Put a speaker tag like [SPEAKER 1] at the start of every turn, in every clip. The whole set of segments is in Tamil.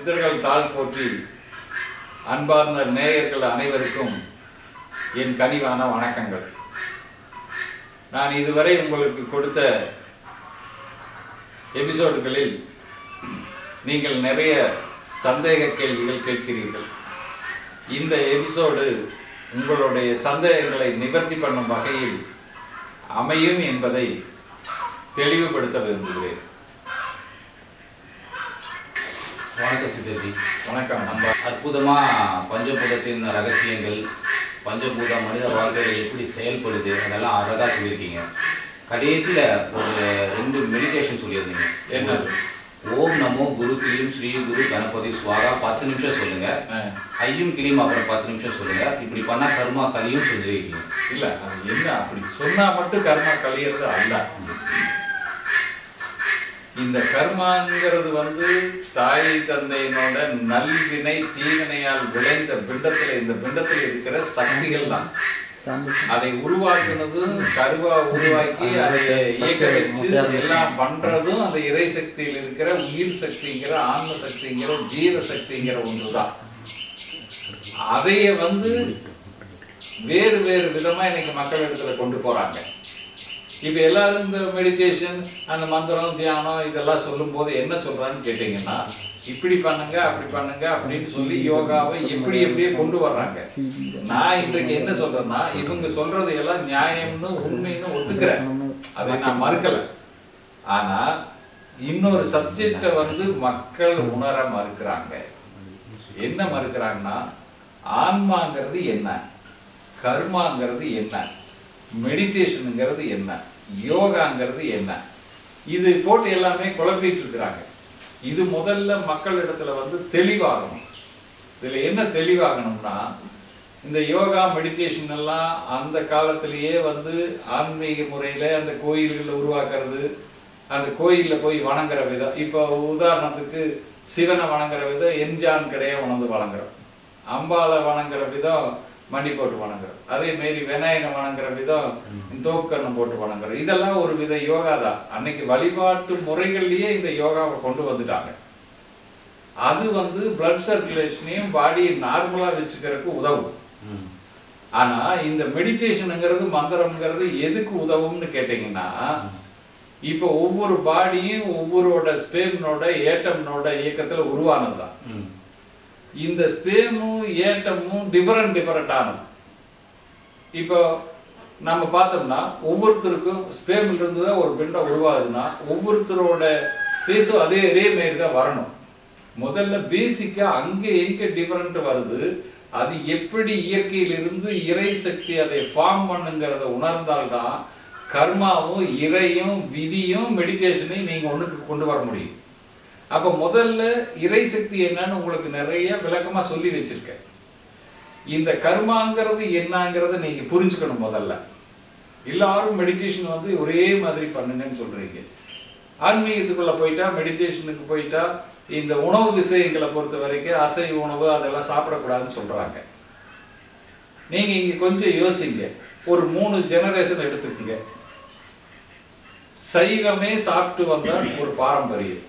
[SPEAKER 1] சித்தர்கள் தாழ் போற்றி அன்பார்ந்த நேயர்கள் அனைவருக்கும் என் கனிவான வணக்கங்கள் நான் இதுவரை உங்களுக்கு கொடுத்த எபிசோடுகளில் நீங்கள் நிறைய சந்தேக கேள்விகள் கேட்கிறீர்கள் இந்த எபிசோடு உங்களுடைய சந்தேகங்களை நிவர்த்தி பண்ணும் வகையில் அமையும் என்பதை தெளிவுபடுத்த விரும்புகிறேன்
[SPEAKER 2] வணக்கம் சித்தர்ஜி
[SPEAKER 1] வணக்கம்
[SPEAKER 2] நம்ம அற்புதமா பஞ்சபூதத்தின் ரகசியங்கள் பஞ்சபூத மனித வாழ்க்கையில் எப்படி செயல்படுது அதெல்லாம் அழகா சொல்லியிருக்கீங்க கடைசியில ஒரு ரெண்டு மெடிடேஷன் சொல்லியிருந்தீங்க
[SPEAKER 1] என்னது?
[SPEAKER 2] ஓம் நமோ குரு கிளீம் ஸ்ரீ குரு கணபதி சுவாகா பத்து நிமிஷம் சொல்லுங்க
[SPEAKER 1] ஆ,
[SPEAKER 2] ஐயும் கிளீம் அப்புறம் பத்து நிமிஷம் சொல்லுங்க இப்படி பண்ணா கர்மா கலியும் சொல்லியிருக்கீங்க
[SPEAKER 1] இல்ல அது என்ன அப்படி சொன்னா மட்டும் கர்மா கழியறது அல்ல இந்த கர்மாங்கிறது வந்து தாய் தந்தையினோட நல்வினை தீவினையால் விளைந்த பிண்டத்துல இந்த பிண்டத்துல இருக்கிற சக்திகள் தான் அதை உருவாக்குனதும் கருவா உருவாக்கி அதை இயக்க வச்சு எல்லாம் பண்றதும் அந்த இறை சக்தியில் இருக்கிற உயிர் சக்திங்கிற ஆன்ம சக்திங்கிற ஜீவ சக்திங்கிற ஒன்றுதான் அதைய வந்து வேறு வேறு விதமா இன்னைக்கு மக்கள் இடத்துல கொண்டு போறாங்க இப்ப எல்லாரும் இந்த மெடிடேஷன் அந்த மந்திரம் தியானம் இதெல்லாம் சொல்லும்போது என்ன சொல்றான்னு கேட்டீங்கன்னா இப்படி பண்ணுங்க அப்படி பண்ணுங்க அப்படின்னு சொல்லி யோகாவை எப்படி எப்படியே கொண்டு வர்றாங்க நான் இன்றைக்கு என்ன சொல்றேன்னா இவங்க சொல்றது எல்லாம் நியாயம்னு உண்மைன்னு ஒத்துக்கிறேன் அதை நான் மறுக்கல ஆனா இன்னொரு சப்ஜெக்டை வந்து மக்கள் உணர மறுக்கிறாங்க என்ன மறுக்கிறாங்கன்னா ஆன்மாங்கிறது என்ன கர்மாங்கிறது என்ன மெடிடேஷனுங்கிறது என்ன யோகாங்கிறது என்ன இது போட்டு எல்லாமே குழப்பிட்டு இருக்கிறாங்க இது முதல்ல மக்கள் இடத்துல வந்து தெளிவாகணும் இதுல என்ன தெளிவாகணும்னா இந்த யோகா மெடிடேஷன் எல்லாம் அந்த காலத்திலேயே வந்து ஆன்மீக முறையில அந்த கோயில்களில் உருவாக்குறது அந்த கோயில்ல போய் வணங்குற விதம் இப்போ உதாரணத்துக்கு சிவனை வணங்குற விதம் என்ஜான் கிடையா உணர்ந்து வணங்குறோம் அம்பாளை வணங்குற விதம் மண்டி போட்டு வணங்குறோம் அதே மாரி விநாயகனை வணங்குற விதம் தோக்கண்ணம் போட்டு வணங்குறோம் இதெல்லாம் ஒரு வித யோகா தான் அன்னைக்கு வழிபாட்டு முறைகள்லயே இந்த யோகாவை கொண்டு வந்துட்டாங்க அது வந்து பிளட் சர்க்குலேஷனையும் பாடியை நார்மலா வச்சுக்கிறதுக்கு உதவும்
[SPEAKER 2] ம்.
[SPEAKER 1] ஆனா இந்த மெடிடேஷனுங்கிறது மந்திரம்ங்கிறது எதுக்கு உதவும்னு கேட்டீங்கன்னா இப்போ ஒவ்வொரு பாடியும் ஒவ்வொருவோட ஸ்பேம்னோட ஏட்டம்னோட இயக்கத்துல உருவானதுதான்
[SPEAKER 2] ம்.
[SPEAKER 1] இந்த ஸ்பேமும் ஏட்டமும் டிஃபரெண்ட் டிஃபரெண்டானது இப்போ நம்ம பார்த்தோம்னா ஒவ்வொருத்தருக்கும் ஸ்பேம்ல இருந்து தான் ஒரு பிண்டம் உருவாகுதுன்னா ஒவ்வொருத்தரோட பேசும் அதே ஒரே மாரி தான் வரணும் முதல்ல பேசிக்கா அங்க எங்க டிஃபரெண்ட் வருது அது எப்படி இயற்கையிலிருந்து இறை சக்தி அதை ஃபார்ம் பண்ணுங்கிறத உணர்ந்தால்தான் கர்மாவும் இறையும் விதியும் மெடிடேஷனையும் நீங்க ஒண்ணுக்கு கொண்டு வர முடியும் அப்ப முதல்ல இறை சக்தி என்னன்னு உங்களுக்கு நிறைய விளக்கமா சொல்லி வச்சிருக்கேன் இந்த கர்மாங்கிறது என்னங்கிறத நீங்க புரிஞ்சுக்கணும் முதல்ல எல்லாரும் மெடிடேஷன் வந்து ஒரே மாதிரி பண்ணுங்கன்னு சொல்றீங்க ஆன்மீகத்துக்குள்ள போயிட்டா மெடிடேஷனுக்கு போயிட்டா இந்த உணவு விஷயங்களை பொறுத்த வரைக்கும் அசைவ உணவு அதெல்லாம் சாப்பிடக்கூடாதுன்னு சொல்றாங்க நீங்க இங்க கொஞ்சம் யோசிங்க ஒரு மூணு ஜெனரேஷன் எடுத்துக்கங்க சைவமே சாப்பிட்டு வந்த ஒரு பாரம்பரியம்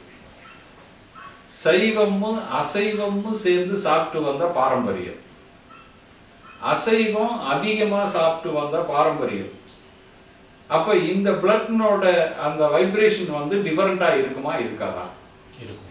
[SPEAKER 1] சைவமும் அசைவமும் சேர்ந்து சாப்பிட்டு வந்த பாரம்பரியம் அசைவம் அதிகமா சாப்பிட்டு வந்த பாரம்பரியம் அப்ப இந்த பிளட்னோட அந்த வைப்ரேஷன் வந்து டிஃபரெண்டா இருக்குமா இருக்காதா
[SPEAKER 2] இருக்கும்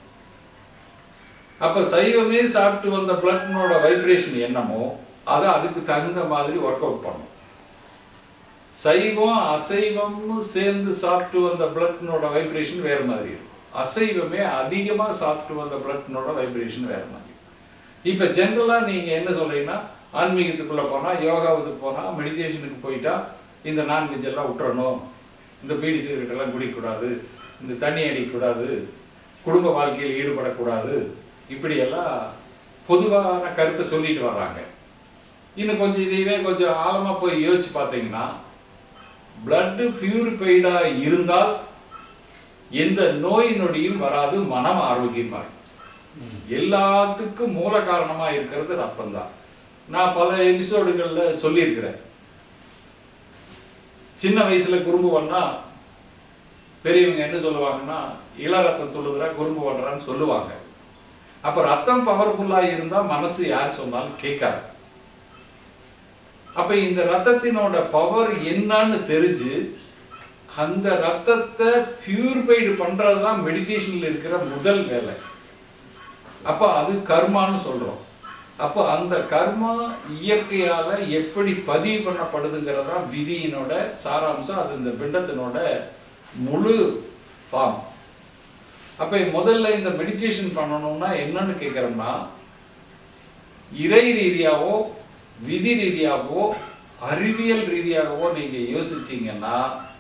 [SPEAKER 1] அப்ப சைவமே சாப்பிட்டு வந்த பிளட்னோட வைப்ரேஷன் என்னமோ அதை அதுக்கு தகுந்த மாதிரி ஒர்க் அவுட் பண்ணும் சைவம் அசைவம்னு சேர்ந்து சாப்பிட்டு வந்த பிளட்னோட வைப்ரேஷன் வேற மாதிரி இருக்கும் அசைவமே அதிகமா சாப்பிட்டு வந்த பிளட்னோட வைப்ரேஷன் வேற மாதிரி இப்ப ஜென்ரலா நீங்க என்ன சொல்றீங்கன்னா ஆன்மீகத்துக்குள்ள போனா யோகாவுக்கு போனா மெடிடேஷனுக்கு போயிட்டா இந்த நான்வெஜ் எல்லாம் விட்டுறணும் இந்த பீடி சிகரெட் எல்லாம் குடிக்கக்கூடாது இந்த தண்ணி அடிக்கக்கூடாது குடும்ப வாழ்க்கையில் ஈடுபடக்கூடாது இப்படி எல்லாம் பொதுவான கருத்தை சொல்லிட்டு வர்றாங்க இன்னும் கொஞ்சம் இதையவே கொஞ்சம் ஆழமா போய் யோசிச்சு பார்த்தீங்கன்னா blood பியூரிஃபைடா இருந்தால் எந்த நோய் நொடியும் வராது மனம் ஆரோக்கியமா இருக்கும் எல்லாத்துக்கும் மூல காரணமா இருக்கிறது ரத்தம் தான் நான் பல எபிசோடுகள்ல சொல்லியிருக்கிறேன் சின்ன வயசுல குறும்பு பண்ணா பெரியவங்க என்ன சொல்லுவாங்கன்னா இள ரத்தம் துள்ளுதுரா குறும்பு பண்றான்னு சொல்லுவாங்க அப்ப ரத்தம் பவர்ஃபுல்லா இருந்தா மனசு யார் சொன்னாலும் கேட்காது அப்ப இந்த ரத்தத்தினோட பவர் என்னன்னு தெரிஞ்சு அந்த ரத்தத்தை பியூரிஃபைடு பண்றது தான் மெடிடேஷன்ல இருக்கிற முதல் வேலை அப்ப அது கர்மான்னு சொல்றோம் அப்போ அந்த கர்மா இயற்கையால எப்படி பதிவு பண்ணப்படுதுங்கிறதா விதியினோட சாராம்சம் அது இந்த பிண்டத்தினோட முழு ஃபார்ம் அப்ப முதல்ல இந்த மெடிடேஷன் பண்ணணும்னா என்னன்னு கேட்குறோம்னா இறை ரீதியாவோ விதி ரீதியாகவோ அறிவியல் ரீதியாகவோ நீங்க யோசிச்சீங்கன்னா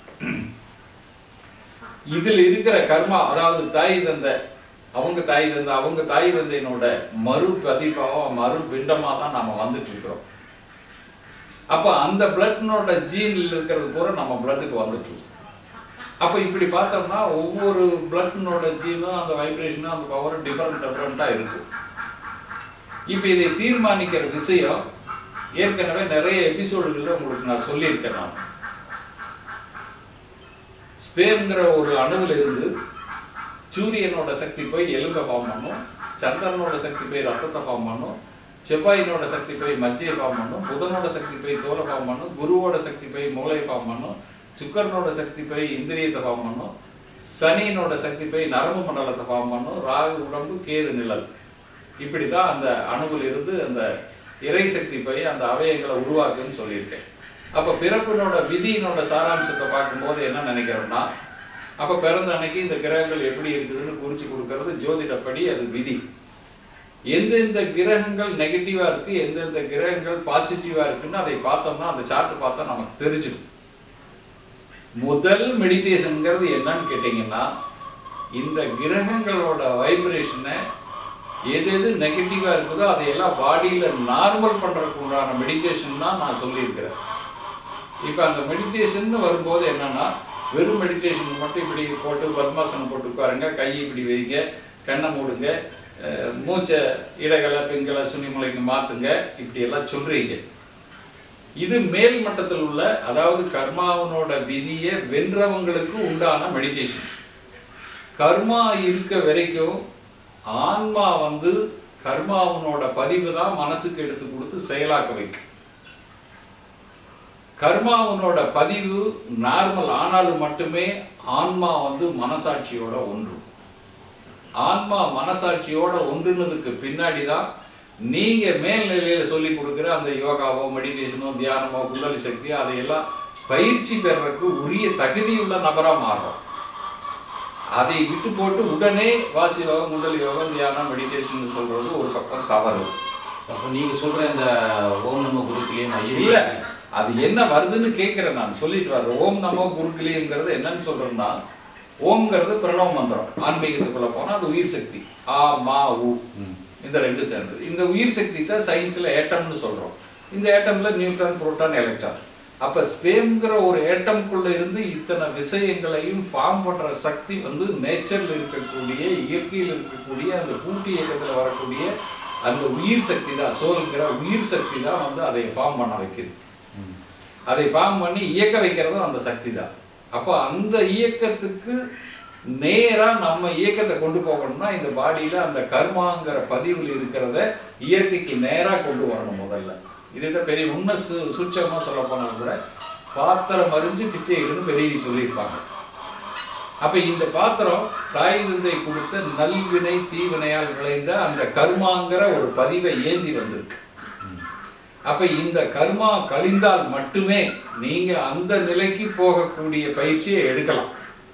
[SPEAKER 1] இதில் இருக்கிற கர்மா அதாவது தாய் தந்த அவங்க தாய் தந்த அவங்க தாய் தந்தையினோட மறு பதிப்பாவோ மறு பிண்டமா தான் நாம வந்துட்டு இருக்கிறோம் அப்ப அந்த பிளட்னோட ஜீன்ல இருக்கிறது பூரா நம்ம பிளட்டுக்கு வந்துட்டு இருக்கு. அப்ப இப்படி பார்த்தோம்னா ஒவ்வொரு பிளட்னோட ஜீனும் அந்த வைப்ரேஷனும் அந்த பவர் டிஃபரெண்ட் டிஃபரெண்டா இருக்கும் இப்ப இதை தீர்மானிக்கிற விஷயம் ஏற்கனவே நிறைய எபிசோடுகள்ல உங்களுக்கு நான் சொல்லியிருக்கேன் நான் ஸ்பேம்ங்கிற ஒரு அணுவில் இருந்து சூரியனோட சக்தி போய் எலும்பை ஃபார்ம் பண்ணும் சந்திரனோட சக்தி போய் ரத்தத்தை ஃபார்ம் பண்ணும் செவ்வாயினோட சக்தி போய் மஜ்ஜையை ஃபார்ம் பண்ணும் புதனோட சக்தி போய் தோலை ஃபார்ம் பண்ணும் குருவோட சக்தி போய் மூளையை ஃபார்ம் பண்ணும் சுக்கரனோட சக்தி போய் இந்திரியத்தை ஃபார்ம் பண்ணும் சனியினோட சக்தி போய் நரம்பு மண்டலத்தை ஃபார்ம் பண்ணும் ராகு உடம்பு கேது நிழல் இப்படி தான் அந்த அணுவில் இருந்து அந்த இறை சக்தி போய் அந்த அவயங்களை உருவாக்குன்னு சொல்லியிருக்கேன் அப்போ பிறப்பினோட விதியினோட சாராம்சத்தை பார்க்கும்போது என்ன நினைக்கிறோம்னா அப்போ பிறந்த அன்னைக்கு இந்த கிரகங்கள் எப்படி இருக்குதுன்னு குறிச்சு கொடுக்கறது ஜோதிடப்படி அது விதி எந்தெந்த கிரகங்கள் நெகட்டிவா இருக்கு எந்தெந்த கிரகங்கள் பாசிட்டிவா இருக்குன்னு அதை பார்த்தோம்னா அந்த சார்ட் பார்த்தா நமக்கு தெரிஞ்சிடும் முதல் மெடிடேஷன்ங்கிறது என்னன்னு கேட்டிங்கன்னா இந்த கிரகங்களோட வைப்ரேஷனை எது எது நெகட்டிவா இருக்குதோ அதையெல்லாம் பாடியில நார்மல் பண்றதுக்கு உண்டான மெடிடேஷன் தான் நான் சொல்லியிருக்கிறேன் இப்போ அந்த மெடிடேஷன் வரும்போது என்னன்னா வெறும் மெடிடேஷன் மட்டும் இப்படி போட்டு பத்மாசனம் போட்டு உட்காருங்க கையை இப்படி வைங்க கண்ணை மூடுங்க அஹ் மூச்சை இடகலை பெண்களை சுனிமுலைக்கு மாத்துங்க இப்படி எல்லாம் சொல்றீங்க இது மேல் மட்டத்தில் உள்ள அதாவது கர்மாவனோட விதியை வென்றவங்களுக்கு உண்டான மெடிடேஷன் கர்மா இருக்க வரைக்கும் ஆன்மா வந்து கர்மாவனோட பதிவு தான் மனசுக்கு எடுத்து கொடுத்து செயலாக்க வைக்கும் கர்மாவனோட பதிவு நார்மல் ஆனாலும் மட்டுமே ஆன்மா வந்து மனசாட்சியோட ஒன்று ஆன்மா மனசாட்சியோட ஒன்றுனதுக்கு பின்னாடி தான் நீங்க மேல்நிலையில சொல்லி கொடுக்குற அந்த யோகாவோ மெடிடேஷனோ தியானமோ குண்டலி சக்தியோ அதையெல்லாம் பயிற்சி பெறறதுக்கு உரிய தகுதியுள்ள நபரா மாறுறோம் அதை விட்டு போட்டு உடனே வாசி யோகம் குண்டலி யோகம் தியானம் மெடிடேஷன் சொல்றது ஒரு பக்கம் தவறு
[SPEAKER 2] அப்போ நீங்க சொல்ற இந்த ஓம் நம குருக்கிலேயும்
[SPEAKER 1] இல்ல அது என்ன வருதுன்னு கேட்கிறேன் நான் சொல்லிட்டு வர்றேன் ஓம் நமோ குருக்கிலிங்கிறது என்னன்னு சொல்றேன்னா ஓம்ங்கிறது பிரணவ மந்திரம் ஆன்மீகத்துக்குள்ள போனா அது உயிர் சக்தி ஆ மா உ இந்த ரெண்டு சேர்ந்தது இந்த உயிர் சக்தி தான் சயின்ஸ்ல ஏட்டம்னு சொல்றோம் இந்த ஏட்டம்ல நியூட்ரான் புரோட்டான் எலக்ட்ரான் அப்ப ஸ்பேம்ங்கிற ஒரு ஏட்டம்குள்ள இருந்து இத்தனை விஷயங்களையும் ஃபார்ம் பண்ற சக்தி வந்து நேச்சர்ல இருக்கக்கூடிய இயற்கையில் இருக்கக்கூடிய அந்த கூட்டு இயக்கத்துல வரக்கூடிய அந்த உயிர் சக்தி தான் சோல்ங்கிற உயிர் சக்தி தான் வந்து அதை ஃபார்ம் பண்ண வைக்குது அதை ஃபார்ம் பண்ணி இயக்க வைக்கிறதும் அந்த சக்தி தான் அப்போ அந்த இயக்கத்துக்கு நேரா நம்ம இயக்கத்தை கொண்டு போகணும்னா இந்த பாடியில அந்த கர்மாங்கிற பதிவில் இருக்கிறத இயற்கைக்கு நேரா கொண்டு வரணும் முதல்ல இதுதான் பெரிய உண்மை சு சுட்சமா சொல்ல போனா கூட பாத்திரம் அறிஞ்சு பிச்சை இடுன்னு பெரிய சொல்லியிருப்பாங்க அப்ப இந்த பாத்திரம் தாய் தந்தை கொடுத்த நல்வினை தீவினையால் விளைந்த அந்த கர்மாங்கிற ஒரு பதிவை ஏந்தி வந்திருக்கு அப்ப இந்த கர்மா கழிந்தால் மட்டுமே நீங்க அந்த நிலைக்கு போகக்கூடிய பயிற்சியை எடுக்கலாம்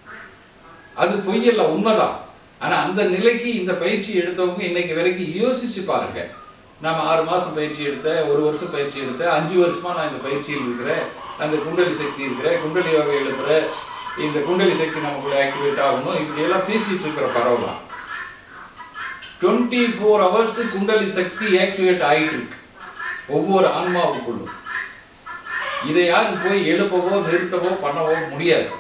[SPEAKER 1] அது பொய்யல்ல உண்மைதான் ஆனா அந்த நிலைக்கு இந்த பயிற்சி எடுத்தவங்க இன்னைக்கு வரைக்கும் யோசிச்சு பாருங்க நாம ஆறு மாசம் பயிற்சி எடுத்தேன் ஒரு வருஷம் பயிற்சி எடுத்தேன் அஞ்சு வருஷமா நான் இந்த பயிற்சியில் இருக்கிறேன் அந்த குண்டலி சக்தி இருக்கிறேன் குண்டலி யோகா எழுப்புற இந்த குண்டலி சக்தி நமக்குள்ள ஆக்டிவேட் ஆகணும் இப்படி எல்லாம் பேசிட்டு இருக்கிற பரவலாம் டுவெண்ட்டி ஃபோர் ஹவர்ஸ் குண்டலி சக்தி ஆக்டிவேட் ஆயிட்டு இருக்கு ஒவ்வொரு ஆன்மாவுக்குள்ளும் இதை யாரும் போய் எழுப்பவோ நிறுத்தவோ பண்ணவோ முடியாது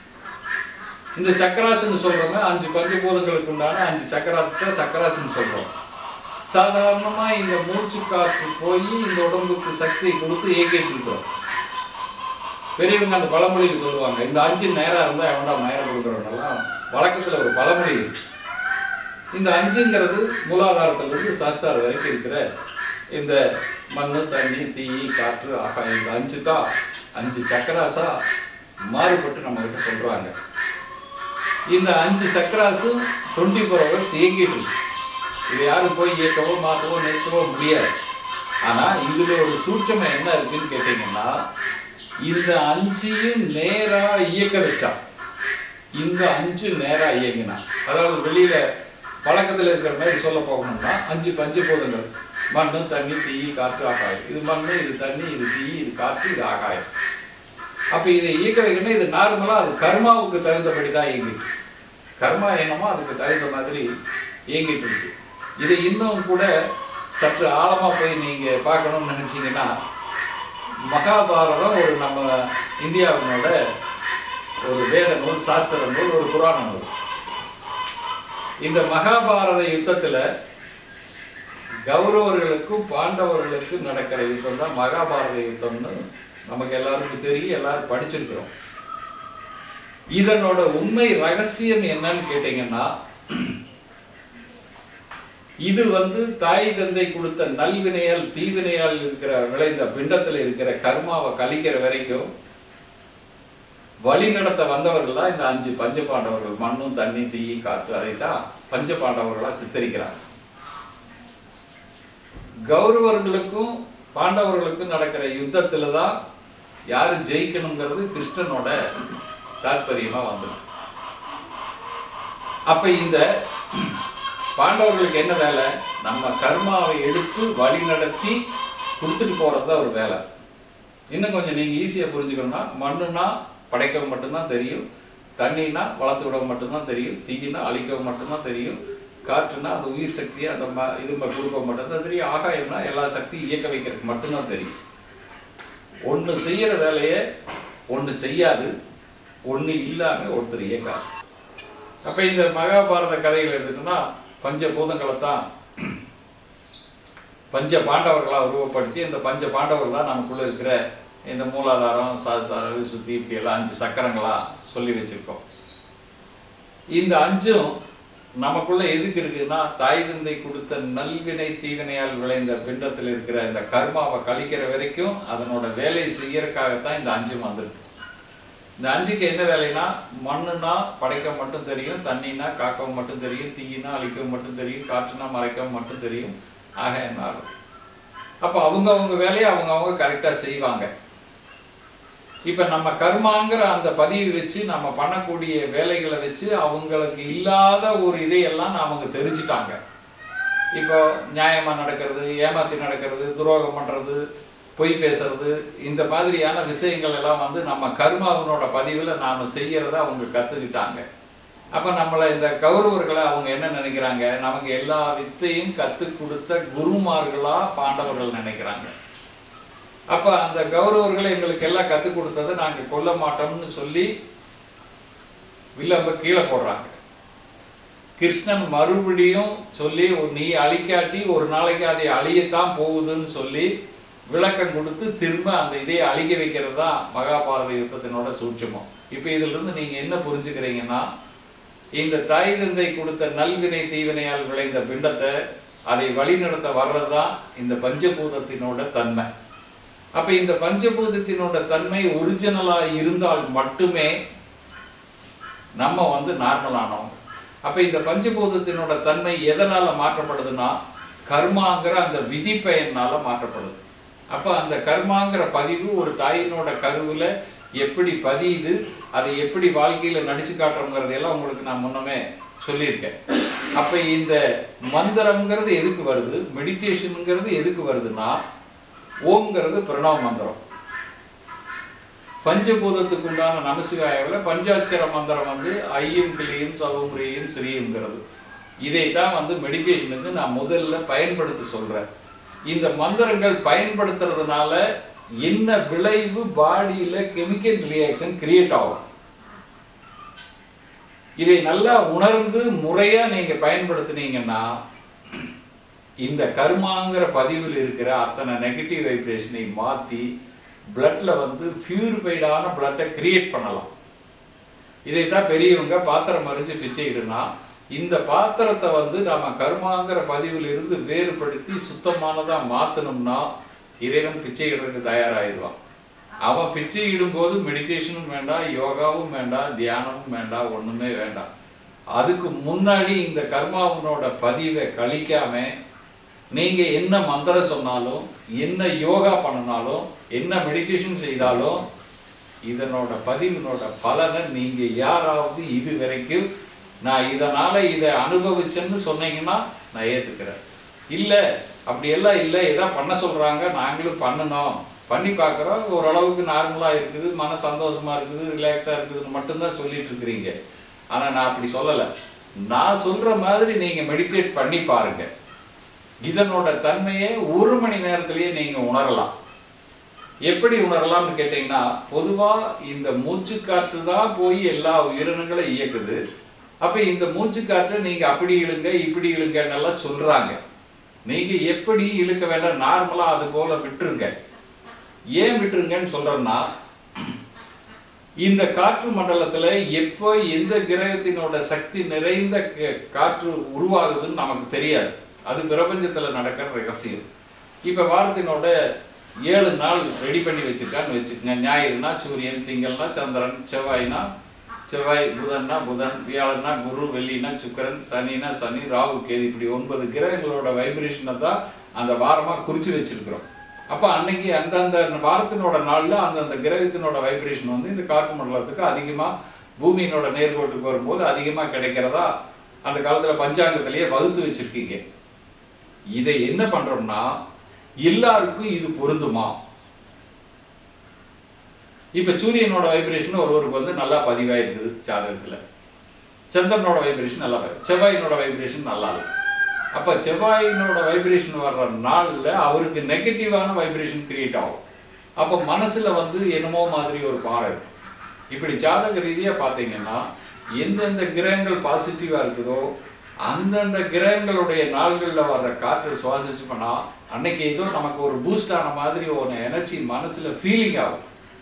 [SPEAKER 1] இந்த சக்கராசன் சொல்றோமே அஞ்சு பஞ்சபூதங்களுக்கு உண்டான அஞ்சு சக்கராத்தை சக்கராசன் சொல்றோம் சாதாரணமா இந்த மூச்சு காற்று போய் இந்த உடம்புக்கு சக்தி கொடுத்து இயக்கிட்டு இருக்கிறோம் பெரியவங்க அந்த பழமொழிக்கு சொல்லுவாங்க இந்த அஞ்சு நேரம் இருந்தா எவன்டா நேரம் கொடுக்குறவனெல்லாம் வழக்கத்துல ஒரு பழமொழி இருக்கு இந்த அஞ்சுங்கிறது மூலாதாரத்திலிருந்து சாஸ்தார் வரைக்கும் இருக்கிற இந்த மண்ணு தண்ணி தீ காற்று ஆகாயம் இந்த அஞ்சு தான் அஞ்சு சக்கராசா மாறுபட்டு நம்ம கிட்ட சொல்றாங்க இந்த அஞ்சு சக்கராசும் டுவெண்ட்டி ஃபோர் ஹவர்ஸ் இயங்கிட்டு இருக்கு இது யாரும் போய் இயக்கவோ மாற்றவோ நிறுத்தவோ முடியாது ஆனா இதுல ஒரு சூட்சமம் என்ன இருக்குன்னு கேட்டீங்கன்னா இந்த அஞ்சையும் நேரா இயக்க வச்சா இந்த அஞ்சு நேரா இயங்கினா அதாவது வெளியில பழக்கத்துல இருக்கிற மாதிரி சொல்ல போகணும்னா அஞ்சு பஞ்சபூதங்கள் மண்ணு தண்ணி தீ காற்று ஆகாயம் இது மண்ணு இது தண்ணி இது தீ இது காற்று இது ஆகாயம் அப்ப இதை இயக்க வைக்கணும் இது நார்மலா அது கர்மாவுக்கு தகுந்தபடி தான் இயங்குது கர்மா என்னமோ அதுக்கு தகுந்த மாதிரி இயங்கிட்டு இருக்கு இதை இன்னும் கூட சற்று ஆழமா போய் நீங்க பார்க்கணும்னு நினைச்சீங்கன்னா மகாபாரதம் ஒரு நம்ம இந்தியாவினோட ஒரு வேத நூல் சாஸ்திர நூல் ஒரு புராண நூல் இந்த மகாபாரத யுத்தத்துல கௌரவர்களுக்கும் பாண்டவர்களுக்கும் நடக்கிற யுத்தம் தான் மகாபாரத யுத்தம்னு நமக்கு எல்லாருக்கும் தெரியும் எல்லாரும் படிச்சிருக்கிறோம் இதனோட உண்மை ரகசியம் என்னன்னு கேட்டீங்கன்னா இது வந்து தாய் தந்தை கொடுத்த நல்வினையால் தீவினையால் இருக்கிற விளைந்த பிண்டத்துல இருக்கிற கர்மாவை கழிக்கிற வரைக்கும் வழி நடத்த வந்தவர்கள் தான் இந்த அஞ்சு பஞ்ச பாண்டவர்கள் மண்ணும் தண்ணி தீ காத்து அதை தான் பஞ்ச பாண்டவர்களா சித்தரிக்கிறாங்க கௌரவர்களுக்கும் பாண்டவர்களுக்கும் நடக்கிற யுத்தத்துல தான் யாரு ஜெயிக்கணுங்கிறது கிருஷ்ணனோட தாற்பயமா வந்துடும் அப்ப இந்த பாண்டவர்களுக்கு என்ன வேலை நம்ம கர்மாவை எடுத்து வழி நடத்தி கொடுத்துட்டு போறது தான் ஒரு வேலை இன்னும் கொஞ்சம் நீங்க ஈஸியா புரிஞ்சுக்கணும்னா மண்ணுனா படைக்கவும் மட்டும்தான் தெரியும் தண்ணினா வளர்த்து விட மட்டும்தான் தெரியும் தீயினா அழிக்கவும் மட்டும்தான் தெரியும் காற்றுனா அந்த உயிர் சக்தியை அந்த ம இது ம- கொடுக்க மட்டும்தான் தெரியும் ஆகாயம்னா எல்லா சக்தியும் இயக்க வைக்கிறதுக்கு மட்டும்தான் தெரியும் ஒண்ணு செய்யற வேலையை ஒண்ணு செய்யாது ஒண்ணு இல்லாம ஒருத்தர் இயக்காது அப்ப இந்த மகாபாரத கதைகள் எடுத்துட்டோம்னா பஞ்ச பூதங்களை தான் பஞ்ச பாண்டவர்களா உருவப்படுத்தி இந்த பஞ்ச பாண்டவர்கள் தான் நமக்குள்ள இருக்கிற இந்த மூலாதாரம் சாஸ்தாரம் விசுத்தி இப்படி எல்லாம் அஞ்சு சக்கரங்களா சொல்லி வச்சிருக்கோம் இந்த அஞ்சும் நமக்குள்ள எதுக்கு இருக்குன்னா தாய் தந்தை கொடுத்த நல்வினை தீவினையால் விளைந்த பிண்டத்தில் இருக்கிற இந்த கர்மாவை கழிக்கிற வரைக்கும் அதனோட வேலையை செய்யறதுக்காகத்தான் இந்த அஞ்சும் வந்திருக்கு இந்த அஞ்சுக்கு என்ன வேலைன்னா மண்ணுனா படைக்க மட்டும் தெரியும் தண்ணினா காக்கவும் மட்டும் தெரியும் தீயினா அழிக்கவும் மட்டும் தெரியும் காற்றுனா மறைக்கவும் மட்டும் தெரியும் ஆக என்ன ஆகும் அப்போ அவங்க அவங்க வேலையை அவங்க அவங்க கரெக்டாக செய்வாங்க இப்போ நம்ம கர்மாங்கிற அந்த பதிவு வச்சு நம்ம பண்ணக்கூடிய வேலைகளை வச்சு அவங்களுக்கு இல்லாத ஒரு இதையெல்லாம் அவங்க தெரிஞ்சுட்டாங்க இப்போ நியாயமா நடக்கிறது ஏமாத்தி நடக்கிறது துரோகம் பண்றது பொய் பேசுறது இந்த மாதிரியான விஷயங்கள் எல்லாம் வந்து நம்ம கர்மாவினோட பதிவுல நாம செய்யறத அவங்க கத்துக்கிட்டாங்க அப்ப நம்மளை இந்த கௌரவர்களை அவங்க என்ன நினைக்கிறாங்க நமக்கு எல்லா வித்தையும் கத்துக் கொடுத்த குருமார்களா பாண்டவர்கள் நினைக்கிறாங்க அப்ப அந்த கௌரவர்களை எங்களுக்கு எல்லாம் கத்துக் கொடுத்ததை நாங்க கொல்ல மாட்டோம்னு சொல்லி வில்லம்ப கீழே போடுறாங்க கிருஷ்ணன் மறுபடியும் சொல்லி ஒரு நீ அழிக்காட்டி ஒரு நாளைக்கு அதை அழியத்தான் போகுதுன்னு சொல்லி விளக்கம் கொடுத்து திரும்ப அந்த இதை அழிக்க வைக்கிறது தான் மகாபாரத யுத்தத்தினோட சூட்சமம் இப்போ இதுல இருந்து நீங்க என்ன புரிஞ்சுக்கிறீங்கன்னா இந்த தாய் தந்தை கொடுத்த நல்வினை தீவினையால் விளைந்த பிண்டத்தை அதை வழிநடத்த வர்றதுதான் இந்த பஞ்சபூதத்தினோட தன்மை அப்ப இந்த பஞ்சபூதத்தினோட தன்மை ஒரிஜினலா இருந்தால் மட்டுமே நம்ம வந்து நார்மல் ஆனோம் அப்ப இந்த பஞ்சபூதத்தினோட தன்மை எதனால மாற்றப்படுதுன்னா கர்மாங்கிற அந்த விதி பயனால மாற்றப்படுது அப்ப அந்த கர்மாங்கிற பதிவு ஒரு தாயினோட கருவுல எப்படி பதியுது அதை எப்படி வாழ்க்கையில நடிச்சு காட்டுறோங்கிறதையெல்லாம் உங்களுக்கு நான் முன்னமே சொல்லியிருக்கேன் அப்ப இந்த மந்திரம்ங்கிறது எதுக்கு வருது மெடிடேஷனுங்கிறது எதுக்கு வருதுன்னா ஓம்ங்கிறது பிரணவ மந்திரம் பஞ்சபூதத்துக்கு உண்டான நமசிவாயாவில் பஞ்சாட்சர மந்திரம் வந்து ஐயும் கிளியும் சவும் ரீயும் ஸ்ரீயுங்கிறது இதை தான் வந்து மெடிடேஷனுக்கு நான் முதல்ல பயன்படுத்த சொல்றேன் இந்த மந்திரங்கள் பயன்படுத்துறதுனால என்ன விளைவு பாடியில கெமிக்கல் ரியாக்ஷன் கிரியேட் ஆகும் இதை நல்லா உணர்ந்து முறையா நீங்க பயன்படுத்துனீங்கன்னா இந்த கர்மாங்கிற பதிவில் இருக்கிற அத்தனை நெகட்டிவ் வைப்ரேஷனை மாத்தி பிளட்ல வந்து பியூரிஃபைடான பிளட்டை கிரியேட் பண்ணலாம் இதைத்தான் பெரியவங்க பாத்திரம் மறிஞ்சு பிச்சையிடுனா இந்த பாத்திரத்தை வந்து நாம கர்மாங்கிற பதிவில் இருந்து வேறுபடுத்தி சுத்தமானதா மாத்தணும்னா இறைவன் பிச்சை இடுறதுக்கு தயாராகிடுவான் அவன் பிச்சை இடும்போது மெடிடேஷனும் வேண்டாம் யோகாவும் வேண்டாம் தியானமும் வேண்டாம் ஒண்ணுமே வேண்டாம் அதுக்கு முன்னாடி இந்த கர்மாவனோட பதிவை கழிக்காம நீங்க என்ன மந்திரம் சொன்னாலும் என்ன யோகா பண்ணினாலும் என்ன மெடிடேஷன் செய்தாலும் இதனோட பதிவினோட பலனை நீங்க யாராவது இது வரைக்கும் நான் இதனால இதை அனுபவிச்சேன்னு சொன்னீங்கன்னா நான் ஏத்துக்கிறேன் இல்ல அப்படி எல்லாம் இல்லை ஏதோ பண்ண சொல்றாங்க நாங்களும் பண்ணணும் பண்ணி பார்க்குறோம் ஓரளவுக்கு நார்மலா இருக்குது மன சந்தோஷமா இருக்குது ரிலாக்ஸா இருக்குதுன்னு மட்டும்தான் சொல்லிட்டு இருக்கிறீங்க ஆனா நான் அப்படி சொல்லலை நான் சொல்ற மாதிரி நீங்க மெடிடேட் பண்ணி பாருங்க இதனோட தன்மையை ஒரு மணி நேரத்திலேயே நீங்க உணரலாம் எப்படி உணரலாம்னு கேட்டீங்கன்னா பொதுவா இந்த மூச்சுக்காற்று தான் போய் எல்லா உயிரினங்களையும் இயக்குது அப்ப இந்த மூச்சுக்காற்றை நீங்க அப்படி இழுங்க இப்படி இழுங்கன்னு எல்லாம் சொல்றாங்க நீங்க எப்படி இழுக்க வேண்டாம் நார்மலா அது போல விட்டுருங்க ஏன் விட்டுருங்கன்னு சொல்றேன்னா இந்த காற்று மண்டலத்துல எப்போ எந்த கிரகத்தினோட சக்தி நிறைந்த க- காற்று உருவாகுதுன்னு நமக்கு தெரியாது அது பிரபஞ்சத்துல நடக்கிற ரகசியம் இப்ப வாரத்தினோட ஏழு நாள் ரெடி பண்ணி வச்சிருக்கான்னு வச்சுக்கோங்க ஞாயிறுனா சூரியன் திங்கள்னா சந்திரன் செவ்வாய்னா செவ்வாய் புதன்னா புதன் வியாழன்னா குரு வெள்ளினா சுக்கிரன் சனினா சனி ராகு கேது இப்படி ஒன்பது கிரகங்களோட வைப்ரேஷனை தான் அந்த வாரமா குறிச்சு வச்சிருக்கிறோம் அப்ப அன்னைக்கு அந்தந்த வாரத்தினோட நாள்ல அந்தந்த கிரகத்தினோட வைப்ரேஷன் வந்து இந்த காற்று மண்டலத்துக்கு அதிகமா பூமியினோட நேர்கோட்டுக்கு வரும்போது அதிகமா கிடைக்கிறதா அந்த காலத்துல பஞ்சாங்கத்திலேயே வகுத்து வச்சிருக்கீங்க இதை என்ன பண்றோம்னா எல்லாருக்கும் இது பொருந்துமா இப்ப சூரியனோட வைப்ரேஷன் ஒருவருக்கு வந்து நல்லா பதிவாயிருக்குது ஜாதகத்துல சந்திரனோட வைப்ரேஷன் நல்லா ப- செவ்வாயினோட வைப்ரேஷன் நல்லா இருக்கு அப்ப செவ்வாயினோட வைப்ரேஷன் வர்ற நாள்ல அவருக்கு நெகட்டிவான வைப்ரேஷன் கிரியேட் ஆகும் அப்ப மனசுல வந்து என்னமோ மாதிரி ஒரு பாறை இருக்கும் இப்படி ஜாதக ரீதியா பாத்தீங்கன்னா எந்தெந்த கிரகங்கள் பாசிட்டிவா இருக்குதோ அந்தந்த கிரகங்களுடைய நாள்கள்ல வர்ற காற்று சுவாசிச்சு பண்ணா அன்னைக்கு ஏதோ நமக்கு ஒரு பூஸ்ட் ஆன மாதிரி ஒரு எனர்ஜி மனசுல ஃபீலிங் ஆகும்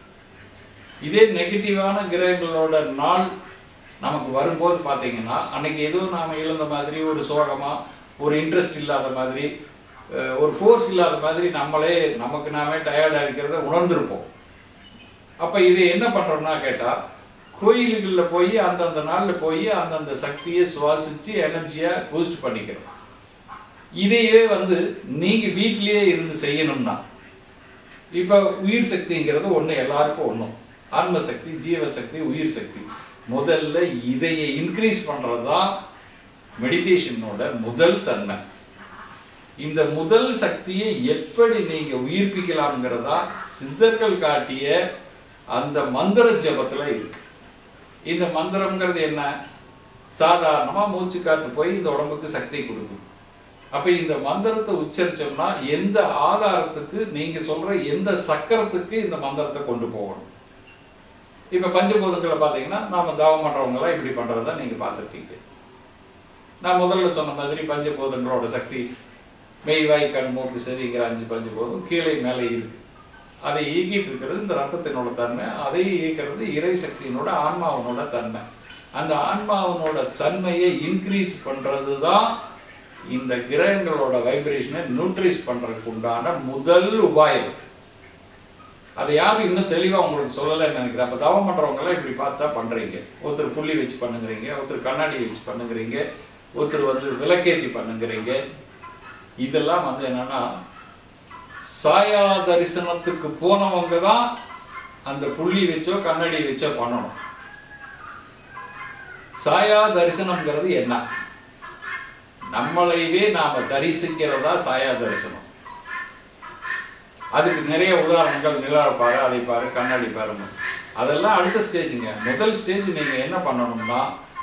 [SPEAKER 1] இதே நெகட்டிவான கிரகங்களோட நாள் நமக்கு வரும்போது பார்த்தீங்கன்னா அன்னைக்கு ஏதோ நாம இழந்த மாதிரி ஒரு சோகமா ஒரு இன்ட்ரெஸ்ட் இல்லாத மாதிரி அஹ், ஒரு ஃபோர்ஸ் இல்லாத மாதிரி நம்மளே நமக்கு நாமே டயர்டா இருக்கிறத உணர்ந்திருப்போம் அப்ப இது என்ன பண்றோம்னா கேட்டா கோயில்கள்ல போய் அந்தந்த நாள்ல போய் அந்தந்த சக்தியை சுவாசிச்சு எனர்ஜியா பூஸ்ட் பண்ணிக்கிறோம் இதையே வந்து நீங்க வீட்டிலேயே இருந்து செய்யணும்னா இப்ப உயிர் சக்திங்கிறது ஒண்ணு எல்லாருக்கும் ஒண்ணும் ஆன்ம சக்தி ஜீவ சக்தி உயிர் சக்தி முதல்ல இதையை இன்க்ரீஸ் பண்றதுதான் மெடிடேஷனோட முதல் தன்மை இந்த முதல் சக்தியை எப்படி நீங்க உயிர்ப்பிக்கலாம்ங்கிறதா சித்தர்கள் காட்டிய அந்த மந்திர ஜபத்துல இருக்கு இந்த மந்திரம்ங்கிறது என்ன சாதாரணமா மூச்சு காத்து போய் இந்த உடம்புக்கு சக்தி கொடுக்கும் அப்ப இந்த மந்திரத்தை உச்சரிச்சோம்னா எந்த ஆதாரத்துக்கு நீங்க சொல்ற எந்த சக்கரத்துக்கு இந்த மந்திரத்தை கொண்டு போகணும் இப்ப பஞ்சபூதங்களை பாத்தீங்கன்னா நாம தவம் பண்றவங்க எல்லாம் இப்படி பண்றதை நீங்க பார்த்திருக்கீங்க நான் முதல்ல சொன்ன மாதிரி பஞ்சபூதங்களோட சக்தி மெய்வாய் கண் மூக்கு செவிங்கிற அஞ்சு பஞ்சபூதம் கீழே மேலே இருக்கு அதை இயக்கிட்டு இருக்கிறது இந்த ரத்தத்தினோட தன்மை அதை இயக்கிறது இறை சக்தியினோட ஆன்மாவனோட தன்மை அந்த ஆன்மாவனோட தன்மையை இன்க்ரீஸ் பண்றது தான் இந்த கிரகங்களோட வைப்ரேஷனை நியூட்ரிஸ் பண்றதுக்கு உண்டான முதல் உபாயம் அதை யாரும் இன்னும் தெளிவா உங்களுக்கு சொல்லலைன்னு நினைக்கிறேன் அப்ப தவம் பண்றவங்க எல்லாம் இப்படி பார்த்தா பண்றீங்க ஒருத்தர் புள்ளி வச்சு பண்ணுங்கிறீங்க ஒருத்தர் கண்ணாடி வச்சு பண்ணுங்கிறீங்க ஒருத்தர் வந்து விளக்கேத்தி பண்ணுங்கிறீங்க இதெல்லாம் வந்து என்னன்னா சாயா தரிசனத்துக்கு போனவங்க தான் அந்த புள்ளி வச்சோ கண்ணாடி வச்சோ பண்ணணும் சாயா தரிசனம்ங்கிறது என்ன நம்மளைவே நாம தரிசிக்கிறதா சாயா தரிசனம் அதுக்கு நிறைய உதாரணங்கள் நிலாவை பாரு அதை பாரு கண்ணாடி பாருங்க அதெல்லாம் அடுத்த ஸ்டேஜுங்க முதல் ஸ்டேஜ் நீங்க என்ன பண்ணணும்னா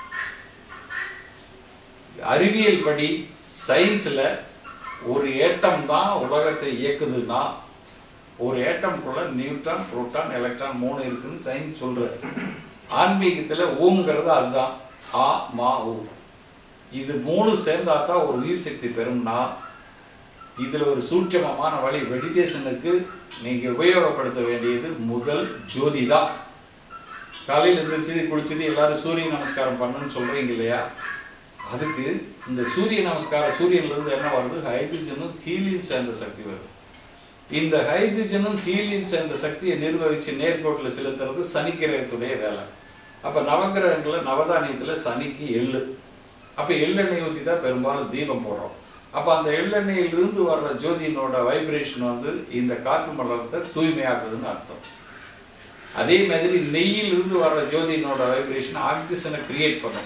[SPEAKER 1] அறிவியல் படி சயின்ஸ்ல ஒரு ஏட்டம் தான் உலகத்தை இயக்குதுன்னா ஒரு ஏட்டம்குள்ள நியூட்ரான் புரோட்டான் எலக்ட்ரான் மூணு இருக்குன்னு சயின்ஸ் சொல்ற ஆன்மீகத்துல ஓம்ங்கிறது அதுதான் ஆ மா ஊ இது மூணு சேர்ந்தா தான் ஒரு உயிர் சக்தி பெறும்னா இதுல ஒரு சூட்சமமான வழி மெடிடேஷனுக்கு நீங்க உபயோகப்படுத்த வேண்டியது முதல் ஜோதி தான் காலையில் எழுந்திரிச்சு குளிச்சது எல்லாரும் சூரிய நமஸ்காரம் பண்ணுன்னு சொல்றீங்க இல்லையா அதுக்கு இந்த சூரிய நமஸ்காரம் சூரியன்ல இருந்து என்ன வருது ஹைட்ரஜனும் ஹீலியம் சேர்ந்த சக்தி வருது இந்த ஹைட்ரஜனும் ஹீலியம் சேர்ந்த சக்தியை நிர்வகிச்சு நேர்கோட்டில் செலுத்துறது சனிக்கிரகத்துடைய வேலை அப்ப நவகிரகங்கள்ல நவதானியத்துல சனிக்கு எள்ளு அப்ப எள்ளெண்ணெய் ஊற்றி தான் பெரும்பாலும் தீபம் போடுறோம் அப்ப அந்த எள்ளெண்ணெயிலிருந்து வர்ற ஜோதியினோட வைப்ரேஷன் வந்து இந்த காற்று மண்டலத்தை தூய்மையாக்குதுன்னு அர்த்தம் அதே மாதிரி நெய்யிலிருந்து வர்ற ஜோதியினோட வைப்ரேஷன் ஆக்சிஜனை கிரியேட் பண்ணும்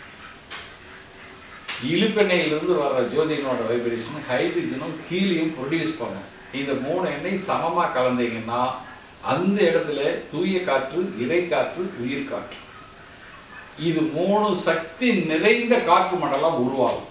[SPEAKER 1] இழுப்பெண்ணெயிலிருந்து வர்ற ஜோதியினோட வைப்ரேஷன் ஹைட்ரஜனும் ஹீலியும் ப்ரொடியூஸ் பண்ணும் இந்த மூணு எண்ணெய் சமமா கலந்தீங்கன்னா அந்த இடத்துல தூய காற்று இறை காற்று உயிர் காற்று இது மூணு சக்தி நிறைந்த காற்று மண்டலம் உருவாகும்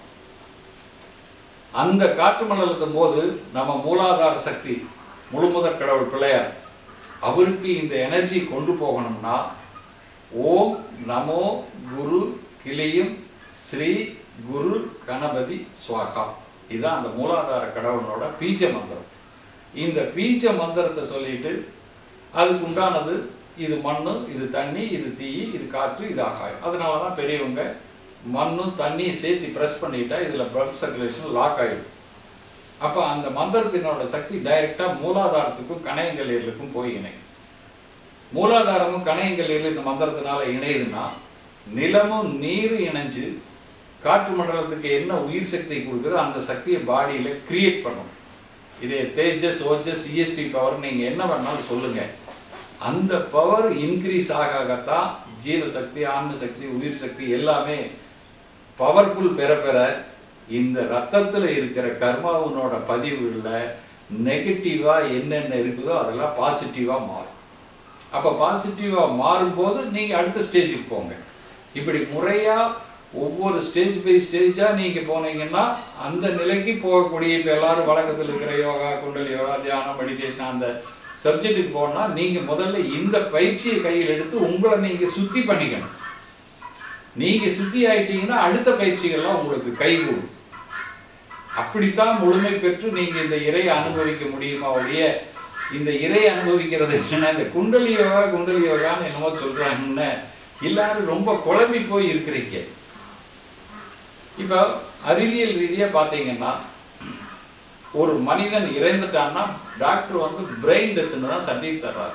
[SPEAKER 1] அந்த காற்று மண்டலத்தின் போது நம்ம மூலாதார சக்தி முழுமுதற் கடவுள் பிள்ளையார் அவருக்கு இந்த எனர்ஜி கொண்டு போகணும்னா ஓம் நமோ குரு கிளியும் ஸ்ரீ குரு கணபதி ஸ்வாகா இதுதான் அந்த மூலாதார கடவுளோட பீஜ மந்திரம் இந்த பீஜ மந்திரத்தை சொல்லிட்டு அதுக்கு உண்டானது இது மண்ணு இது தண்ணி இது தீ இது காற்று இது ஆகாயம் அதனால தான் பெரியவங்க மண்ணும் தண்ணியும் சேர்த்து ப்ரெஸ் பண்ணிட்டா இதில் பிளட் சர்க்குலேஷன் லாக் ஆகிடும் அப்போ அந்த மந்திரத்தினோட சக்தி டைரெக்டாக மூலாதாரத்துக்கும் கணையங்கல்லியலுக்கும் போய் இணையும் மூலாதாரமும் கணையங்கல்லியலும் இந்த மந்திரத்தினால இணையுதுன்னா நிலமும் நீரும் இணைஞ்சு காற்று மண்டலத்துக்கு என்ன உயிர் சக்தி கொடுக்குதோ அந்த சக்தியை பாடியில் கிரியேட் பண்ணும் இதே தேஜஸ் ஓஜஸ் இஎஸ்பி பவர் நீங்கள் என்ன வேணாலும் சொல்லுங்கள் அந்த பவர் இன்க்ரீஸ் ஆக ஆகத்தான் ஜீவசக்தி ஆன்ம சக்தி உயிர் சக்தி எல்லாமே பவர்ஃபுல் பெற பெற இந்த ரத்தத்தில் இருக்கிற கர்மாவினோட பதிவுகளில் நெகட்டிவாக என்னென்ன இருக்குதோ அதெல்லாம் பாசிட்டிவாக மாறும் அப்போ பாசிட்டிவாக மாறும்போது நீங்கள் அடுத்த ஸ்டேஜுக்கு போங்க இப்படி முறையாக ஒவ்வொரு ஸ்டேஜ் பை ஸ்டேஜாக நீங்கள் போனீங்கன்னா அந்த நிலைக்கு போகக்கூடிய இப்போ எல்லாரும் வழக்கத்தில் இருக்கிற யோகா குண்டல் யோகா தியானம் மெடிடேஷன் அந்த சப்ஜெக்ட்டுக்கு போனால் நீங்கள் முதல்ல இந்த பயிற்சியை கையில் எடுத்து உங்களை நீங்கள் சுத்தி பண்ணிக்கணும் நீங்கள் சுத்தி ஆயிட்டீங்கன்னா அடுத்த பயிற்சிகள்லாம் உங்களுக்கு கைகூடும் அப்படித்தான் முழுமை பெற்று நீங்கள் இந்த இறையை அனுபவிக்க முடியுமா ஒழிய இந்த இறை அனுபவிக்கிறது என்னன்னா இந்த குண்டலி யோகா குண்டலி யோகான்னு என்னமோ சொல்றாங்கன்னு எல்லாரும் ரொம்ப குழம்பி போய் இருக்கிறீங்க இப்போ அறிவியல் ரீதியாக பார்த்தீங்கன்னா ஒரு மனிதன் இறந்துட்டான்னா டாக்டர் வந்து பிரெயின் டெத்துன்னு தான் சர்டிஃபிகேட் தர்றாரு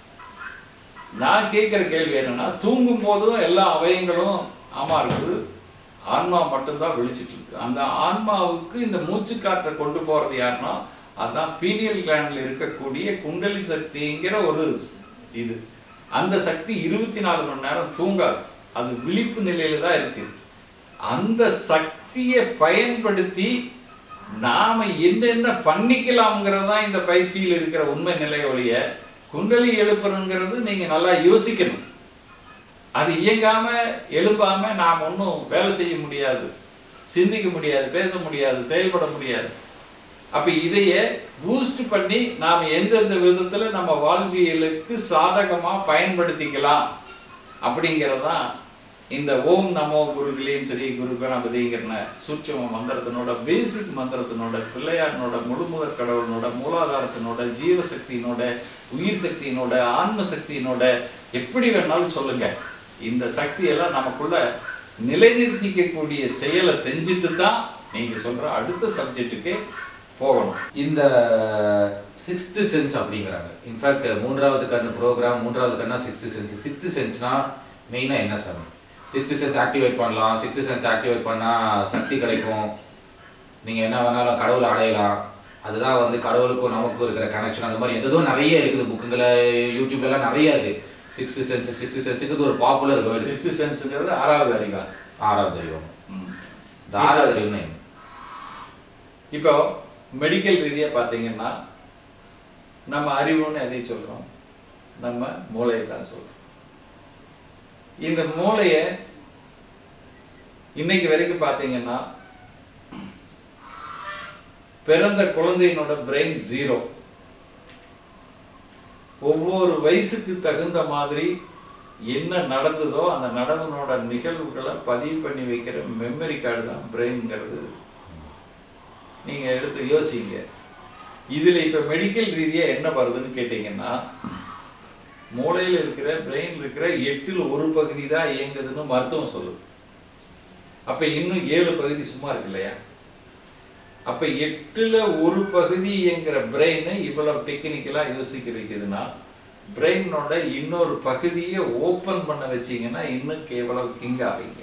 [SPEAKER 1] நான் கேட்குற கேள்வி என்னன்னா தூங்கும் போதும் எல்லா அவயங்களும் ஆமா இருக்குது ஆன்மா மட்டும்தான் விழிச்சிட்டு இருக்கு அந்த ஆன்மாவுக்கு இந்த மூச்சு காற்றை கொண்டு போறது யாருன்னா அதான் பீனியல் கிளாண்டில் இருக்கக்கூடிய குண்டலி சக்திங்கிற ஒரு இது அந்த சக்தி இருபத்தி நாலு மணி நேரம் தூங்காது அது விழிப்பு நிலையில தான் இருக்கு அந்த சக்தியை பயன்படுத்தி நாம என்னென்ன பண்ணிக்கலாம்ங்கிறது தான் இந்த பயிற்சியில் இருக்கிற உண்மை நிலை ஒழிய குண்டலி எழுப்புறங்கிறது நீங்க நல்லா யோசிக்கணும் அது இயங்காம எழும்பாம நாம் ஒன்றும் வேலை செய்ய முடியாது சிந்திக்க முடியாது பேச முடியாது செயல்பட முடியாது அப்ப இதைய பூஸ்ட் பண்ணி நாம் எந்தெந்த விதத்துல நம்ம வாழ்வியலுக்கு சாதகமா பயன்படுத்திக்கலாம் அப்படிங்கிறதான் இந்த ஓம் நமோ குருகளையும் சரி குரு கணபதிங்கிற சூட்சம மந்திரத்தினோட பேசிக் மந்திரத்தினோட பிள்ளையாரினோட முழுமுதற் கடவுளினோட மூலாதாரத்தினோட ஜீவசக்தியினோட உயிர் சக்தியினோட ஆன்ம சக்தியினோட எப்படி வேணாலும் சொல்லுங்க இந்த சக்தியெல்லாம் நமக்குள்ள நிலைநிறுத்திக்கக்கூடிய செயலை செஞ்சுட்டு தான் நீங்க சொல்ற அடுத்த சப்ஜெக்ட்டுக்கு போகணும்
[SPEAKER 2] இந்த சிக்ஸ்த்து சென்ஸ் அப்படிங்கிறாங்க இன்ஃபேக்ட் மூன்றாவது கண்ணு ப்ரோக்ராம் மூன்றாவது கண்ணா சிக்ஸ்த்து சென்ஸ் சிக்ஸ்த்து சென்ஸ்னா மெயினாக என்ன சார் சிக்ஸ்த்து சென்ஸ் ஆக்டிவேட் பண்ணலாம் சிக்ஸ்த்து சென்ஸ் ஆக்டிவேட் பண்ணால் சக்தி கிடைக்கும் நீங்கள் என்ன வேணாலும் கடவுளை அடையலாம் அதுதான் வந்து கடவுளுக்கும் நமக்கும் இருக்கிற கனெக்ஷன் அந்த மாதிரி எதோ நிறைய இருக்குது புக்குங்களை யூடியூப்லாம் நிறைய இருக்குது சிக்ஸ்த்து சென்ஸ் சிக்ஸ்த்து சென்ஸுக்கு ஒரு பாப்புலர் வேர்டு
[SPEAKER 1] சிக்ஸ்த் சென்ஸுங்கிறது ஆறாவது அறிவார்
[SPEAKER 2] ஆறாவது தெய்வம் இந்த ஆறாவது தெய்வம் என்ன?
[SPEAKER 1] இப்போ மெடிக்கல் ரீதியாக பார்த்தீங்கன்னா நம்ம அறிவுன்னு எதை சொல்கிறோம் நம்ம மூளையை தான் சொல்கிறோம் இந்த மூளையை இன்னைக்கு வரைக்கும் பார்த்தீங்கன்னா பிறந்த குழந்தையினோட பிரெயின் ஜீரோ ஒவ்வொரு வயசுக்கு தகுந்த மாதிரி என்ன நடந்ததோ அந்த நடனனோட நிகழ்வுகளை பதிவு பண்ணி வைக்கிற மெமரி கார்டு தான் பிரெயின்ங்கிறது நீங்கள் எடுத்து யோசிங்க இதில் இப்போ மெடிக்கல் ரீதியாக என்ன வருதுன்னு கேட்டிங்கன்னா மூளையில் இருக்கிற பிரெயின் இருக்கிற எட்டில் ஒரு பகுதி தான் இயங்குதுன்னு மருத்துவம் சொல்லுது அப்ப இன்னும் ஏழு பகுதி சும்மா இருக்கு இல்லையா அப்ப எட்டுல ஒரு பகுதி என்கிற பிரெயினை இவ்வளவு டெக்னிக்கலா யோசிக்க வைக்குதுன்னா பிரெயினோட இன்னொரு பகுதியை ஓபன் பண்ண வச்சீங்கன்னா இன்னும் கேவலம் கிங் ஆவீங்க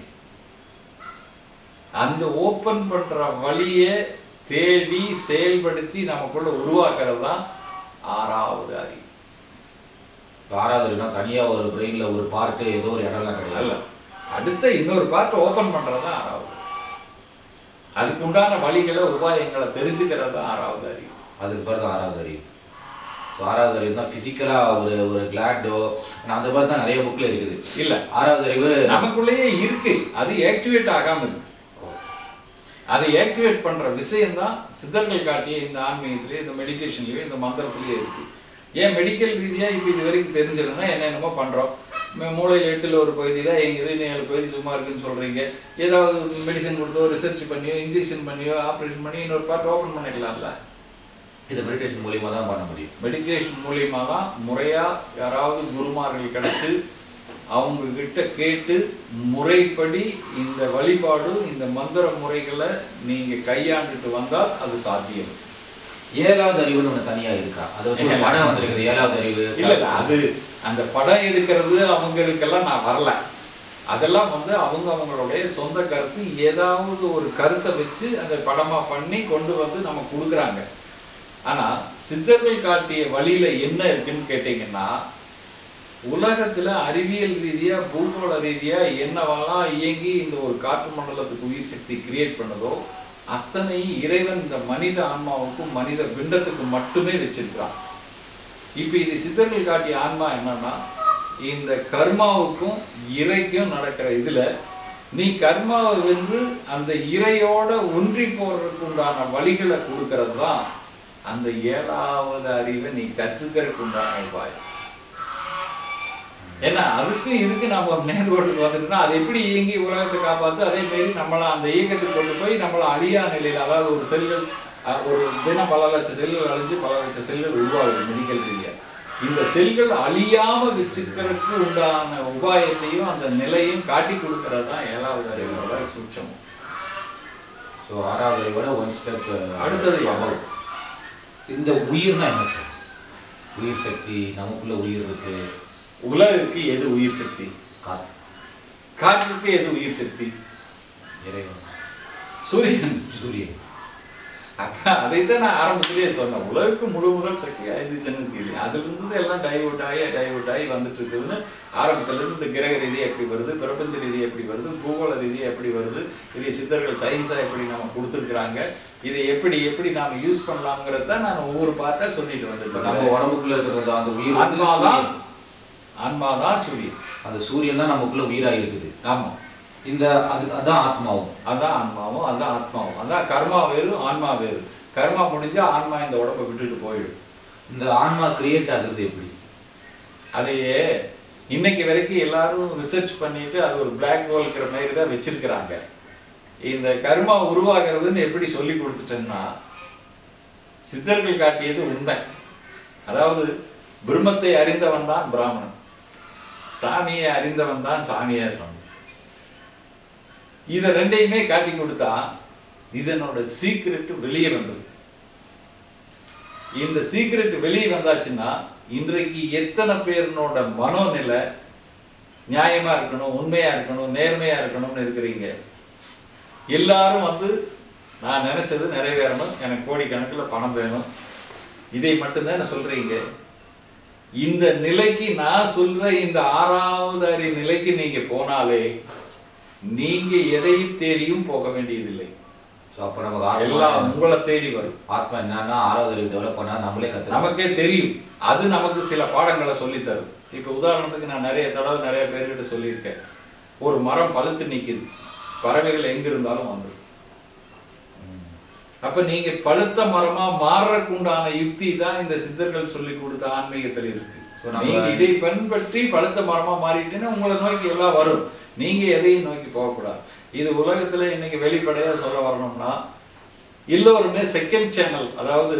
[SPEAKER 1] அந்த ஓபன் பண்ற வழியை தேடி செயல்படுத்தி நமக்குள்ள உருவாக்குறது தான் ஆறாவது அறிவு
[SPEAKER 2] ஆறாவது இருக்குன்னா தனியா ஒரு பிரெயின்ல ஒரு பார்ட் ஏதோ ஒரு இடம்லாம்
[SPEAKER 1] அல்ல
[SPEAKER 2] கிடையாது
[SPEAKER 1] அடுத்த இன்னொரு பார்ட் ஓபன் பண்றது தான் ஆறாவது அதுக்கு உண்டான வழிகளை உபாயங்களை தெரிஞ்சுக்கிறது தான் ஆறாவது அறிவு
[SPEAKER 2] அதுக்கு பேர் தான் ஆறாவது அறிவு ஸோ ஆறாவது அறிவு தான் ஃபிசிக்கலாக ஒரு ஒரு கிளாண்டோ அந்த மாதிரி தான் நிறைய புக்கில் இருக்குது
[SPEAKER 1] இல்ல
[SPEAKER 2] ஆறாவது அறிவு
[SPEAKER 1] நமக்குள்ளேயே இருக்கு அது ஆக்டிவேட் ஆகாம இருக்கு அதை ஆக்டிவேட் பண்ற விஷயம் தான் சித்தர்கள் காட்டிய இந்த ஆன்மீகத்திலேயே இந்த மெடிடேஷன்லயோ இந்த மந்திரத்திலேயே இருக்கு ஏன் மெடிக்கல் ரீதியா இப்போ இது வரைக்கும் தெரிஞ்சிருந்தா என்ன என்னமோ பண்றோம் ம- மூளையில எட்டுல ஒரு பகுதி தான் எங்க இது ஏழு பகுதி சும்மா இருக்குன்னு சொல்றீங்க ஏதாவது மெடிசன் கொடுத்தோ ரிசர்ச் பண்ணியோ இன்ஜெக்ஷன் பண்ணியோ ஆப்ரேஷன் பண்ணி இன்னொரு பார்ட் ஓப்பன் பண்ணிக்கலாம்ல
[SPEAKER 2] இது மெடிடேஷன் மூலியமா தான் பண்ண முடியும்
[SPEAKER 1] மெடிடேஷன் மூலியமா தான் முறையா யாராவது குருமார்கள் கிடைச்சு அவங்க கிட்ட கேட்டு முறைப்படி இந்த வழிபாடு இந்த மந்திர முறைகளை நீங்க கையாண்டுட்டு வந்தால் அது சாத்தியம்
[SPEAKER 2] ஏழாவது அறிவுன்னு ஒன்று தனியா இருக்கா அது வந்து ஒரு படம் வந்திருக்குது ஏழாவது அறிவு
[SPEAKER 1] இல்ல இல்ல அது அந்த படம் எடுக்கிறது அவங்களுக்கெல்லாம் நான் வரல அதெல்லாம் வந்து அவங்க அவங்களுடைய சொந்த கருத்து ஏதாவது ஒரு கருத்தை வச்சு அந்த படமா பண்ணி கொண்டு வந்து நம்ம கொடுக்குறாங்க ஆனா சித்தர்கள் காட்டிய வழியில என்ன இருக்குன்னு கேட்டீங்கன்னா உலகத்துல அறிவியல் ரீதியா பூகோள ரீதியா என்னவெல்லாம் இயங்கி இந்த ஒரு காற்று மண்டலத்துக்கு உயிர் சக்தி கிரியேட் பண்ணுதோ அத்தனை இறைவன் இந்த மனித ஆன்மாவுக்கும் மனித பிண்டத்துக்கு மட்டுமே வச்சிருக்கிறான் இப்போ இது சித்தர்கள் காட்டிய ஆன்மா என்னன்னா இந்த கர்மாவுக்கும் இறைக்கும் நடக்கிற இதுல நீ கர்மாவை வென்று அந்த இறையோட ஒன்றி போறதுக்கு உண்டான வழிகளை கொடுக்கறது தான் அந்த ஏழாவது அறிவை நீ கற்றுக்கிறதுக்கு உண்டான உபாயம் ஏன்னா அதுக்கும் இதுக்கு நம்ம நேர்கோட்டுக்கு வந்துட்டோம்னா அது எப்படி இயங்கி உலகத்தை காப்பாத்து அதே மாதிரி நம்மளை அந்த இயக்கத்துக்கு கொண்டு போய் நம்மளை அழியா நிலையில் அதாவது ஒரு செல்கள் அஹ், ஒரு தினம் பல லட்சம் செல்கள் அழிஞ்சு பல லட்சம் செல்கள் உருவாகுது மெடிக்கல் ரீதியா இந்த செல்கள் அழியாம வச்சுக்கிறதுக்கு உண்டான உபாயத்தையும் அந்த நிலையும் காட்டி கொடுக்கறது தான் ஏழாவது அறிவோட சூட்சமம்
[SPEAKER 2] ஸோ ஆறாவது அறிவோட ஒன் ஸ்டெப்
[SPEAKER 1] அடுத்தது எவ்வளவு
[SPEAKER 2] இந்த உயிர்னா என்ன சார் உயிர் சக்தி நமக்குள்ள உயிர் இருக்கு
[SPEAKER 1] உலகுக்கு எது உயிர் சக்தி
[SPEAKER 2] காத்து
[SPEAKER 1] காற்றுக்கு எது உயிர் சக்தி
[SPEAKER 2] இறைவன்
[SPEAKER 1] சூரியன்
[SPEAKER 2] சூரியன்
[SPEAKER 1] அதான் அதைத்தான் நான் ஆரம்பத்திலேயே சொன்னேன் உலகுக்கு முழு முதல் சக்தி ஐந்து ஜனத்துக்கு இல்லை அதுல இருந்து எல்லாம் டைவர்ட் ஆகி டைவர்ட் ஆகி வந்துட்டு இருக்குதுன்னு ஆரம்பத்துல இருந்து இந்த கிரக ரீதியா எப்படி வருது பிரபஞ்ச ரீதியா எப்படி வருது பூகோள ரீதியா எப்படி வருது இதை சித்தர்கள் சயின்ஸா எப்படி நம்ம கொடுத்துருக்குறாங்க இதை எப்படி எப்படி நாம யூஸ் பண்ணலாங்கிறத நான் ஒவ்வொரு பார்ட்டா சொல்லிட்டு
[SPEAKER 2] இப்ப
[SPEAKER 1] வந்துட்டேன்
[SPEAKER 2] நம்ம உடம்புக்குள்ள இருக்கிறது அந்த உயிர் வந்து
[SPEAKER 1] ஆன்மாதான்
[SPEAKER 2] சூரியன்.
[SPEAKER 1] ஆன்மாதான் சூரியன்
[SPEAKER 2] அந்த சூரியன் தான் நமக்குள்ள உயிரா இருக்குது
[SPEAKER 1] ஆமா
[SPEAKER 2] இந்த அது அதான் ஆத்மாவும்
[SPEAKER 1] அதான் ஆன்மாவும் அதான் ஆத்மாவும் அதான் கர்மா வேறு ஆன்மா வேறு கர்மா முடிஞ்சா ஆன்மா இந்த உடம்பை விட்டுட்டு போயிடும்
[SPEAKER 2] இந்த ஆன்மா கிரியேட் ஆகுறது எப்படி
[SPEAKER 1] அதையே இன்னைக்கு வரைக்கும் எல்லாரும் ரிசர்ச் பண்ணிட்டு அது ஒரு பிளாக் ஹோல்ங்கிற மாதிரி தான் வச்சிருக்கிறாங்க இந்த கர்மா உருவாகிறதுன்னு எப்படி சொல்லி கொடுத்துட்டேன்னா சித்தர்கள் காட்டியது உண்மை அதாவது பிரம்மத்தை அறிந்தவன் தான் பிராமணன் சாமியை அறிந்தவன் தான் சாமியார் இதை ரெண்டையுமே காட்டி கொடுத்தா இதனோட சீக்ரெட் வெளியே வந்தது இந்த சீக்ரெட் வெளியே வந்தாச்சுன்னா இன்றைக்கு எத்தனை பேர்னோட மனோநிலை நியாயமா இருக்கணும் உண்மையா இருக்கணும் நேர்மையா இருக்கணும்னு இருக்கிறீங்க எல்லாரும் வந்து நான் நினைச்சது நிறைவேறணும் எனக்கு கோடிக்கணக்கில் பணம் வேணும் இதை மட்டும்தான் சொல்றீங்க இந்த நிலைக்கு நான் சொல்ற இந்த ஆறாவது அறி நிலைக்கு நீங்க போனாலே நீங்க எதையும் தேடியும் போக வேண்டியதில்லை
[SPEAKER 2] ஸோ அப்போ நமக்கு ஆத்மா
[SPEAKER 1] எல்லாம் உங்களை தேடி வரும்
[SPEAKER 2] ஆத்மா என்னன்னா ஆறாவது அறிவு டெவலப் பண்ணா நம்மளே கற்றுக்கலாம்
[SPEAKER 1] நமக்கே தெரியும் அது நமக்கு சில பாடங்களை சொல்லித் தரும் இப்போ உதாரணத்துக்கு நான் நிறைய தடவை நிறைய பேர்கிட்ட சொல்லியிருக்கேன் ஒரு மரம் பழுத்து நிக்குது பறவைகள் எங்க இருந்தாலும் வந்துடும் அப்ப நீங்க பழுத்த மரமா மாறுறதுக்குண்டான யுக்தி தான் இந்த சித்தர்கள் சொல்லி கொடுத்த ஆன்மீகத்தில் இருக்கு
[SPEAKER 2] So, நம்ம-
[SPEAKER 1] நீங்க இதை பின்பற்றி பழுத்த மரமா மாறிட்டீங்கன்னா உங்களை நோக்கி எல்லாம் வரும் நீங்க எதையும் நோக்கி போகக்கூடாது இது உலகத்துல இன்னைக்கு வெளிப்படையா சொல்ல வரணும்னா எல்லோருமே செகண்ட் சேனல் அதாவது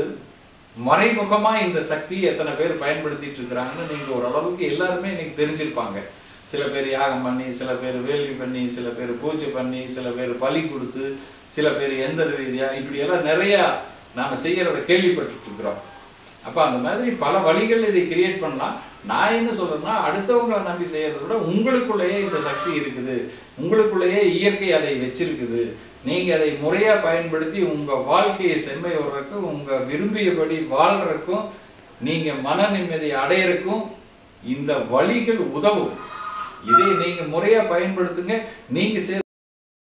[SPEAKER 1] மறைமுகமா இந்த சக்தி எத்தனை பேர் பயன்படுத்திட்டு இருக்கிறாங்கன்னு நீங்க ஓரளவுக்கு எல்லாருமே இன்னைக்கு தெரிஞ்சிருப்பாங்க சில பேர் யாகம் பண்ணி சில பேர் வேள்வி பண்ணி சில பேர் பூஜை பண்ணி சில பேர் பலி கொடுத்து சில பேர் எந்த ரீதியா இப்படியெல்லாம் நிறைய நாம செய்யறத கேள்விப்பட்டுட்டு இருக்கிறோம் அப்ப அந்த மாதிரி பல வழிகள் இதை கிரியேட் பண்ணலாம் நான் என்ன சொல்றேன்னா அடுத்தவங்களை நம்பி செய்யறதை விட உங்களுக்குள்ளேயே இந்த சக்தி இருக்குது உங்களுக்குள்ளேயே இயற்கை அதை வச்சிருக்குது நீங்க அதை முறையா பயன்படுத்தி உங்க வாழ்க்கையை செம்மை வர்றதுக்கும் உங்க விரும்பியபடி வாழ்றதுக்கும் நீங்க மன நிம்மதி அடையறதுக்கும் இந்த வழிகள் உதவும் இதை நீங்க முறையா பயன்படுத்துங்க நீங்க செய்ற